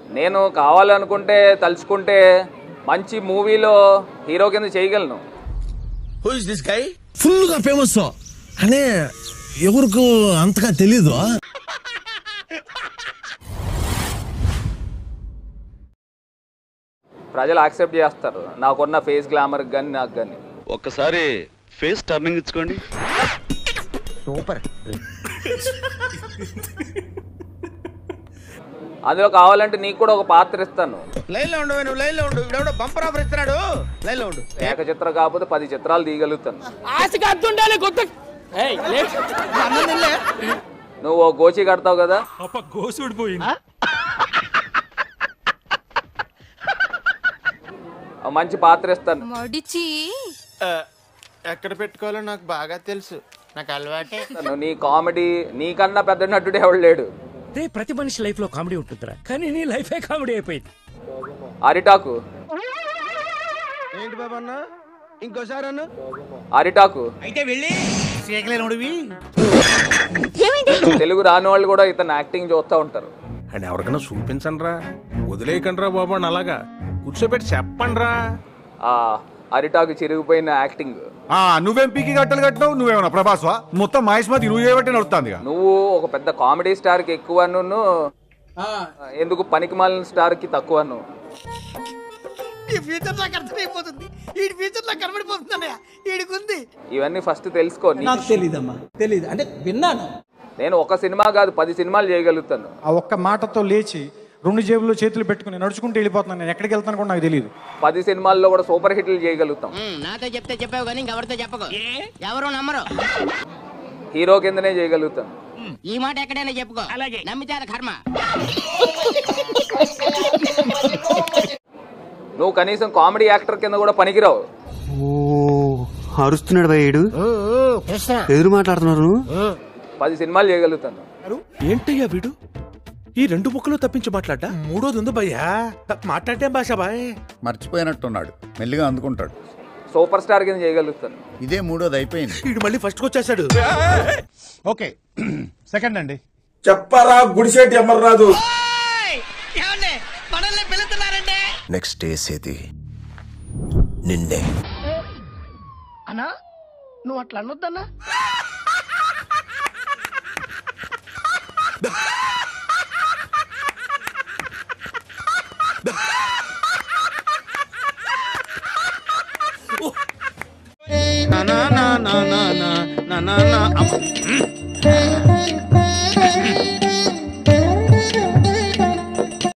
నేను కావాలనుకుంటే తలుచుకుంటే మంచి మూవీలో హీరో కింద చేయగలను who is this guy full గా ఫేమస్ కానీ ఎవరికి అంతగా తెలీదు ప్రజలు యాక్సెప్ట్ చేస్తారు నాకున్న ఫేస్ గ్లామర్ కానీ నాకు కానీ ఒక్కసారి ఫేస్ టర్నింగ్ ఇచ్చుకోండి అందులో కావాలంటే నీకు కూడా ఒక పాత్ర ఇస్తాను లైన్ లో ఉండు నువ్వు లైన్ లో ఉండు ఇవిడెవడో బంపర్ ఆఫర్ ఇస్తున్నాడు లైన్ లో ఉండు ఏక చిత్రం కాకపోతే పది చిత్రాలు తీయగలుగుతాను ఆశకి అద్దుండాలి కొత్త ఏయ్, లే. అన్నం తినలే నువ్వు ఓ గోచి కడతావు కదా ఆ మంచి పాత్ర ఇస్తాను మడిచి ఎక్కడ పెట్టుకోవాలో నాకు బాగా తెలుసు నాకు అలవాటే నువ్వు నీ కామెడీ నీకన్నా పెద్ద నటుడు ఎవడు లేడు రే ప్రతి మనిషి లైఫ్ లో కామెడీ ఉంటుందిరా కానీ నీ లైఫే కామెడీ అయిపోయింది అరిటాకు ఏంటి బాబు అన్న ఇంకోసారి అన్న అరిటాకు అయితే వెళ్ళి శ్రీకలేనుడివి తెలుగు రాని వాళ్ళు కూడా ఇతను యాక్టింగ్ చూస్తూ ఉంటారు అండ్ ఎవరికైనా చూపించండి రా వదిలేయకండి రా బాబు అని అలాగా కూర్చోబెట్టి చెప్పండి రా ఆ అరిటాకు చిరిగిపోయిన యాక్టింగ్ ఆ నువ్వేం పీకి గట్టలు కట్టినావు నువ్వేమన్నా ప్రభాస్వా మొత్తం మహేష్మతి నువ్వు చేయబట్టి నడుస్తుంది నువ్వు ఒక పెద్ద కామెడీ స్టార్ కి ఎక్కువ నువ్వు ఎందుకు పనికి మాలిన స్టార్ కి తక్కువ నువ్వు ఈ ఫ్యూచర్ నాకు అర్థమైపోతుంది ఈ ఫ్యూచర్ నాకు కనబడిపోతుంది ఈడికుంది ఇవన్నీ ఫస్ట్ తెలుసుకో నీ- నాకు తెలీదమ్మా తెలీదు అంటే విన్నాను నేను ఒక సినిమా కాదు పది సినిమాలు చేయగలుగుతాను ఆ ఒక్క మాటతో లేచి రెండు జేబుల్లో చేతులు పెట్టుకుని నడుచుకుంటూ వెళ్ళిపోతున్నాను నేను ఎక్కడికి వెళ్తాను కూడా నాకు తెలియదు పది సినిమాల్లో కూడా సూపర్ హిట్లు చేయగలుగుతాం నాతో చెప్తే చెప్పావు కానీ ఇంకెవరితో చెప్పకు ఎవరు నమ్మరు హీరో కిందనే చేయగలుగుతాను ఈ మాట ఎక్కడైనా చెప్పుకో అలాగే నమ్మితే అది కర్మ నువ్వు కనీసం కామెడీ యాక్టర్ కింద కూడా పనికిరావు అరుస్తున్నాడు భయ్యుడు ఎదురు మాట్లాడుతున్నారు పది సినిమాలు చేయగలుగుతాను ఏంటయ్యా వీడు ఈ రెండు బుక్కలు తప్పించి మాట్లాడ్డా మూడోది ఉంది భయ్యా మాట్లాడే భాష బాయ్ మర్చిపోయినట్టున్నాడు మెల్లిగా అందుకుంటాడు సూపర్ స్టార్ కింద చేయగలుగుతాను ఇదే మూడోది అయిపోయింది వీడు మళ్ళీ ఫస్ట్ వచ్చేసాడు ఓకే సెకండ్ అండి చెప్పరా గుడిసేటి అమర్నాథు ఏమండి మనల్ని పిలుస్తున్నారండి నెక్స్ట్ వేసేది నిన్నే అన్నా నువ్వు అట్లా అనొద్దన్నా నా నా నా నా నా నా నా నా నా. అమ్మ.